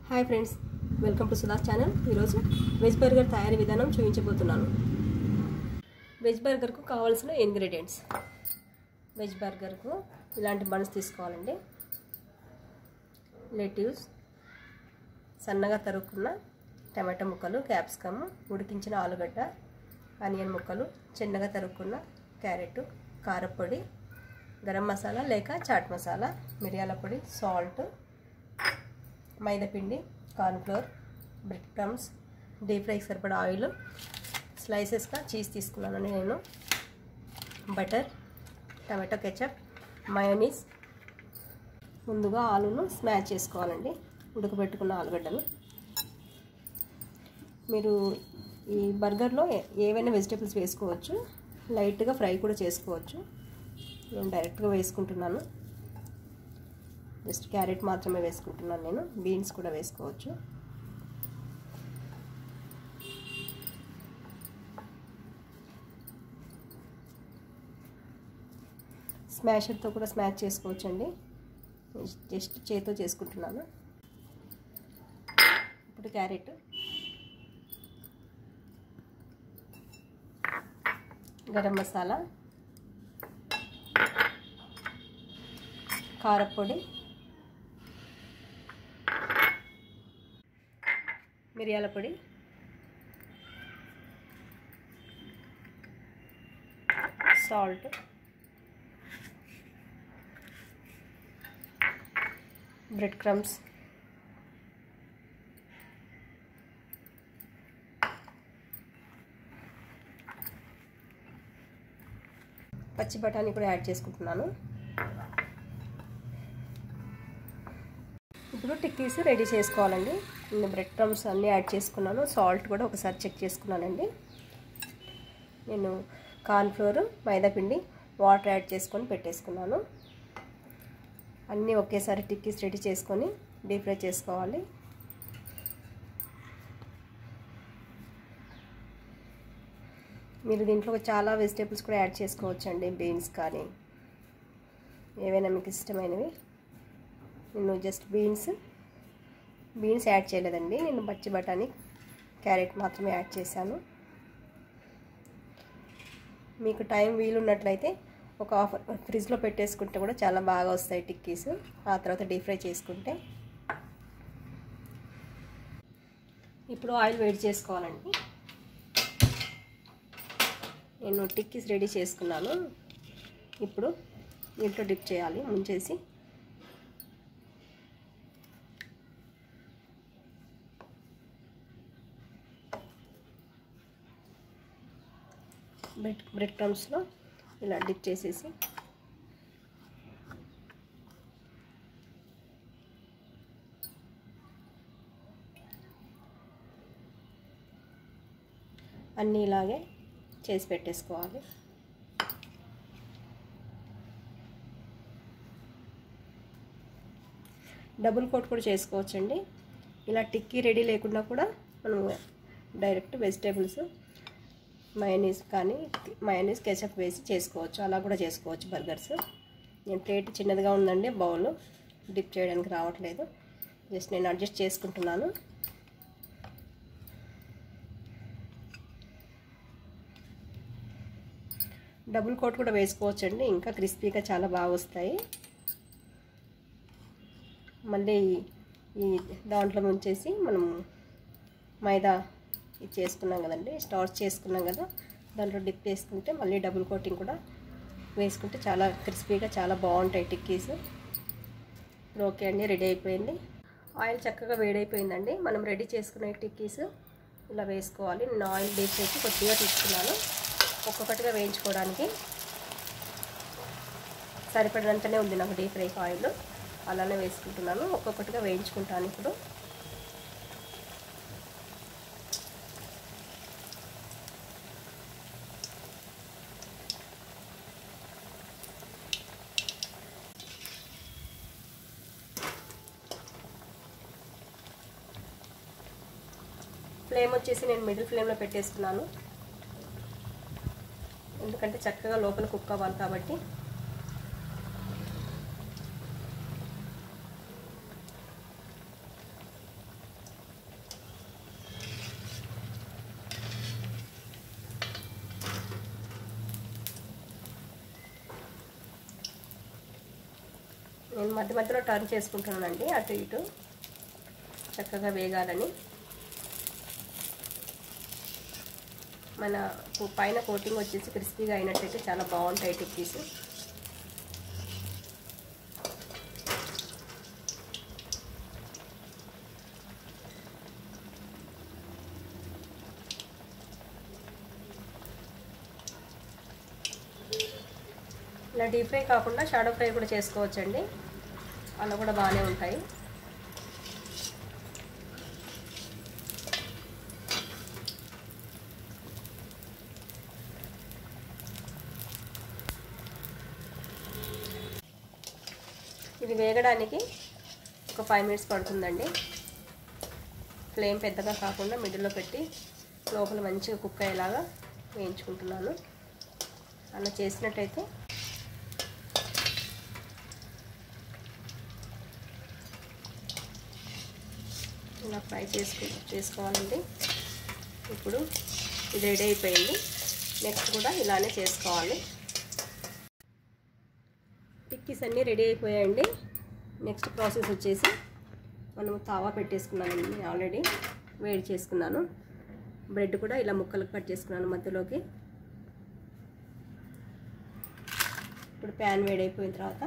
hi friends welcome to Sudha's channel ఈరోజు veg burger తయారీ విధానం చూపించబోతున్నాను వెజ్ బర్గర్కు కావాల్సిన ఇంగ్రీడియంట్స్ వెజ్ బర్గర్కు ఇలాంటి బన్స్ తీసుకోవాలండి లెట్యూస్ సన్నగా తరుక్కున్న టమాటా ముక్కలు క్యాప్సికమ్ ఉడికించిన ఆలుగడ్డ ఆనియన్ ముక్కలు చిన్నగా తరుక్కున్న క్యారెట్ కారపొడి గరం మసాలా లేక చాట్ మసాలా మిరియాల పొడి సాల్ట్ మైదాపిండి కార్న్ఫ్లోర్ బ్రెడ్ క్రమ్స్ డీప్ ఫ్రైకి సరిపడా ఆయిల్ స్లైసెస్గా చీజ్ తీసుకున్నాను నేను బటర్ టమాటో కెచప్ మయోనీస్ ముందుగా ఆలును స్మాష్ చేసుకోవాలండి ఉడకబెట్టుకున్న ఆలుగడ్డలు మీరు ఈ బర్గర్లో ఏవైనా వెజిటేబుల్స్ వేసుకోవచ్చు లైట్గా ఫ్రై కూడా చేసుకోవచ్చు నేను డైరెక్ట్గా వేసుకుంటున్నాను జస్ట్ క్యారెట్ మాత్రమే వేసుకుంటున్నాను నేను బీన్స్ కూడా వేసుకోవచ్చు స్మాషర్తో కూడా స్మాష్ చేసుకోవచ్చు అండి జస్ట్ చేతితో చేసుకుంటున్నాను ఇప్పుడు క్యారెట్ గరం మసాలా కారపొడి మిరియాల పొడి సాల్ట్ బ్రెడ్ క్రమ్స్ పచ్చి బఠానీ కూడా యాడ్ చేసుకుంటున్నాను ఇప్పుడు టిక్కీస్ రెడీ చేసుకోవాలండి నేను బ్రెడ్ క్రమ్స్ అన్నీ యాడ్ చేసుకున్నాను సాల్ట్ కూడా ఒకసారి చెక్ చేసుకున్నానండి నేను కార్న్ఫ్లోర్ మైదాపిండి వాటర్ యాడ్ చేసుకొని పెట్టేసుకున్నాను అన్నీ ఒకేసారి టిక్కీస్ రెడీ చేసుకొని డీప్ ఫ్రై చేసుకోవాలి మీరు దీంట్లో చాలా వెజిటేబుల్స్ కూడా యాడ్ చేసుకోవచ్చండి బీన్స్ కానీ ఏవైనా మీకు ఇష్టమైనవి నేను జస్ట్ బీన్స్ బీన్స్ యాడ్ చేయలేదండి నేను పచ్చి బఠానీ క్యారెట్ మాత్రమే యాడ్ చేశాను మీకు టైం వీలున్నట్లయితే ఒక హాఫ్ ఫ్రిడ్జ్లో పెట్టేసుకుంటే కూడా చాలా బాగా వస్తాయి టిక్కీస్ ఆ తర్వాత డీప్ ఫ్రై చేసుకుంటే ఇప్పుడు ఆయిల్ వేడి చేసుకోవాలండి నేను టిక్కీస్ రెడీ చేసుకున్నాను ఇప్పుడు దీంట్లో డిప్ చేయాలి ముంచేసి బ్రెడ్ బ్రెడ్ క్రమ్స్లో ఇలా డిప్ చేసేసి అన్నీ ఇలాగే చేసి పెట్టేసుకోవాలి డబుల్ కోట్ కూడా చేసుకోవచ్చండి ఇలా టిక్కీ రెడీ లేకుండా కూడా మనం డైరెక్ట్ వెజిటేబుల్స్ మయోనీస్ కానీ మయోనీస్ కెచప్ వేసి చేసుకోవచ్చు అలా కూడా చేసుకోవచ్చు బర్గర్స్ నేను ప్లేట్ చిన్నదిగా ఉందండి బౌల్ డిప్ చేయడానికి రావట్లేదు జస్ట్ నేను అడ్జస్ట్ చేసుకుంటున్నాను డబుల్ కోట్ కూడా వేసుకోవచ్చండి ఇంకా క్రిస్పీగా చాలా బాగా వస్తాయి మళ్ళీ ఈ దాంట్లో ముంచేసి మనం మైదా ఇది చేసుకున్నాం కదండి స్టార్చ్ చేసుకున్నాం కదా దాంట్లో డిప్ వేసుకుంటే మళ్ళీ డబుల్ కోటింగ్ కూడా వేసుకుంటే చాలా క్రిస్పీగా చాలా బాగుంటాయి టిక్కీస్ ఇప్పుడు ఓకే అండి రెడీ అయిపోయింది ఆయిల్ చక్కగా వేడైపోయిందండి మనం రెడీ చేసుకునే టిక్కీస్ ఇలా వేసుకోవాలి నేను ఆయిల్ డీప్ చేసి కొద్దిగా తీసుకున్నాను ఒక్కొక్కటిగా వేయించుకోవడానికి సరిపడినంతనే ఉంది నాకు డీప్ ఫ్రై ఆయిల్ అలానే వేసుకుంటున్నాను ఒక్కొక్కటిగా వేయించుకుంటాను ఇప్పుడు ఫ్లేమ్ వచ్చేసి నేను మిడిల్ ఫ్లేమ్లో పెట్టేస్తున్నాను ఎందుకంటే చక్కగా లోపల కుక్ అవ్వాలి కాబట్టి నేను మధ్య మధ్యలో టర్న్ చేసుకుంటున్నానండి అటు ఇటు చక్కగా వేగాలని మన పైన కోటింగ్ వచ్చేసి క్రిస్పీగా అయినట్టయితే చాలా బాగుంటాయి టిక్కీస్ ఇలా డీప్ ఫ్రై కాకుండా షాడో ఫ్రై కూడా చేసుకోవచ్చండి అలా కూడా బాగానే ఉంటాయి ఇది వేగడానికి ఒక ఫైవ్ మినిట్స్ పడుతుందండి ఫ్లేమ్ పెద్దగా కాకుండా మిడిల్లో పెట్టి లోపల మంచిగా కుక్ అయ్యేలాగా వేయించుకుంటున్నాను అలా చేసినట్టయితే ఇలా ఫ్రై చేసుకు చేసుకోవాలండి ఇప్పుడు ఇది రెడీ అయిపోయింది నెక్స్ట్ కూడా ఇలానే చేసుకోవాలి టిక్కీస్ అన్నీ రెడీ అయిపోయాయండి నెక్స్ట్ ప్రాసెస్ వచ్చేసి మనం తావా పెట్టేసుకున్నానండి ఆల్రెడీ వేడి చేసుకున్నాను బ్రెడ్ కూడా ఇలా ముక్కలకు కట్ చేసుకున్నాను మధ్యలోకి ఇప్పుడు ప్యాన్ వేడైపోయిన తర్వాత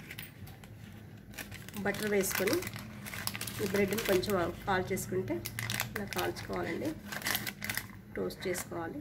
బటర్ వేసుకొని ఈ బ్రెడ్ని కొంచెం కాల్ చేసుకుంటే ఇలా కాల్చుకోవాలండి టోస్ట్ చేసుకోవాలి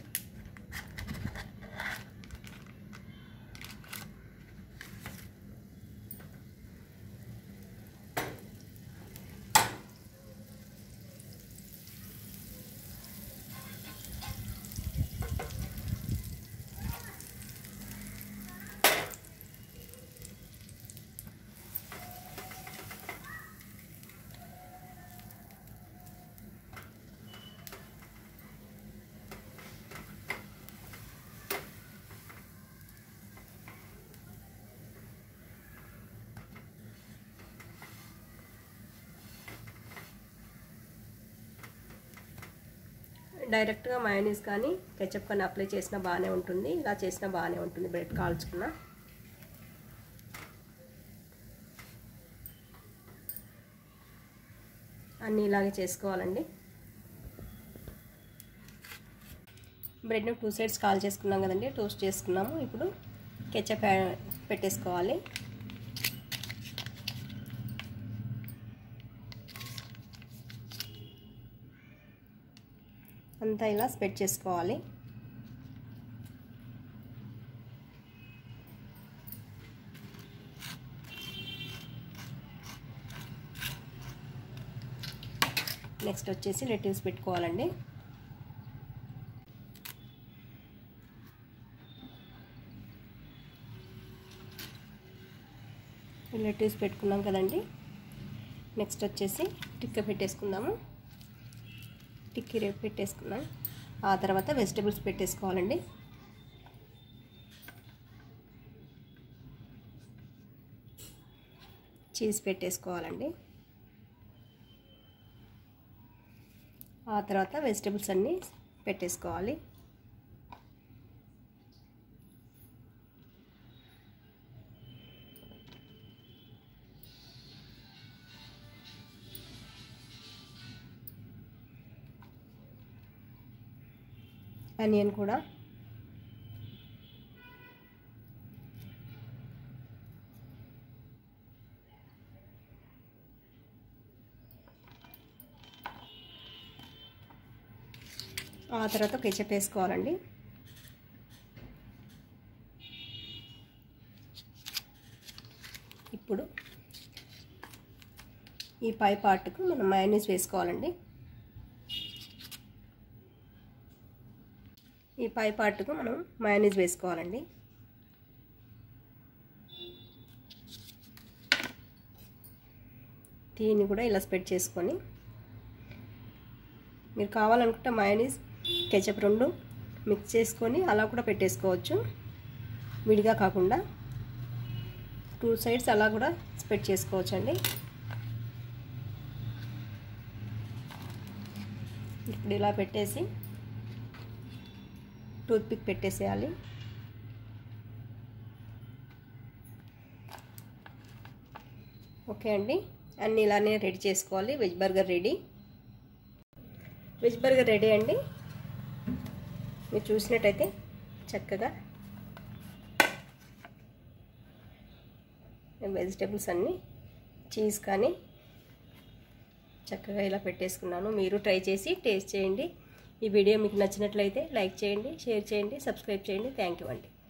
డైరెక్ట్గా మయోనీస్ కానీ కెచప్ కానీ అప్లై చేసినా బాగానే ఉంటుంది ఇలా చేసినా బాగానే ఉంటుంది బ్రెడ్ కాల్చుకున్న అన్నీ ఇలాగే చేసుకోవాలండి బ్రెడ్ని టూ సైడ్స్ కాల్ చేసుకున్నాం కదండి టోస్ట్ చేసుకున్నాము ఇప్పుడు కెచప్ పెట్టేసుకోవాలి అంతా ఇలా స్ప్రెడ్ చేసుకోవాలి నెక్స్ట్ వచ్చేసి లెట్యూస్ పెట్టుకోవాలండి లెట్యూస్ పెట్టుకున్నాం కదండి నెక్స్ట్ వచ్చేసి టిక్క పెట్టేసుకుందాము టిక్కీ రేపు పెట్టేసుకున్నాం ఆ తర్వాత వెజిటబుల్స్ పెట్టేసుకోవాలండి చీజ్ పెట్టేసుకోవాలండి ఆ తర్వాత వెజిటబుల్స్ అన్నీ పెట్టేసుకోవాలి ఆనియన్ కూడా ఆ తర్వాత కెచప్ వేసుకోవాలండి ఇప్పుడు ఈ పై పార్ట్కు మనం మైనీస్ వేసుకోవాలండి ఈ పై పార్ట్కు మనం మయోనీస్ వేసుకోవాలండి దీన్ని కూడా ఇలా స్ప్రెడ్ చేసుకొని మీరు కావాలనుకుంటే మయోనీస్ కెచప్ రెండు మిక్స్ చేసుకొని అలా కూడా పెట్టేసుకోవచ్చు విడిగా కాకుండా టూ సైడ్స్ అలా కూడా స్ప్రెడ్ చేసుకోవచ్చు అండి ఇప్పుడు ఇలా పెట్టేసి టూత్పిక్ పెట్టేసేయాలి ఓకే అండి అన్నీ ఇలానే రెడీ చేసుకోవాలి veg burger ready veg burger ready అండి మీరు చూసినట్టయితే చక్కగా వెజిటేబుల్స్ అన్నీ చీజ్ కానీ చక్కగా ఇలా పెట్టేసుకున్నాను మీరు ట్రై చేసి టేస్ట్ చేయండి ఈ వీడియో మీకు నచ్చినట్లయితే లైక్ చేయండి షేర్ చేయండి సబ్స్క్రైబ్ చేయండి థ్యాంక్ యూ అండి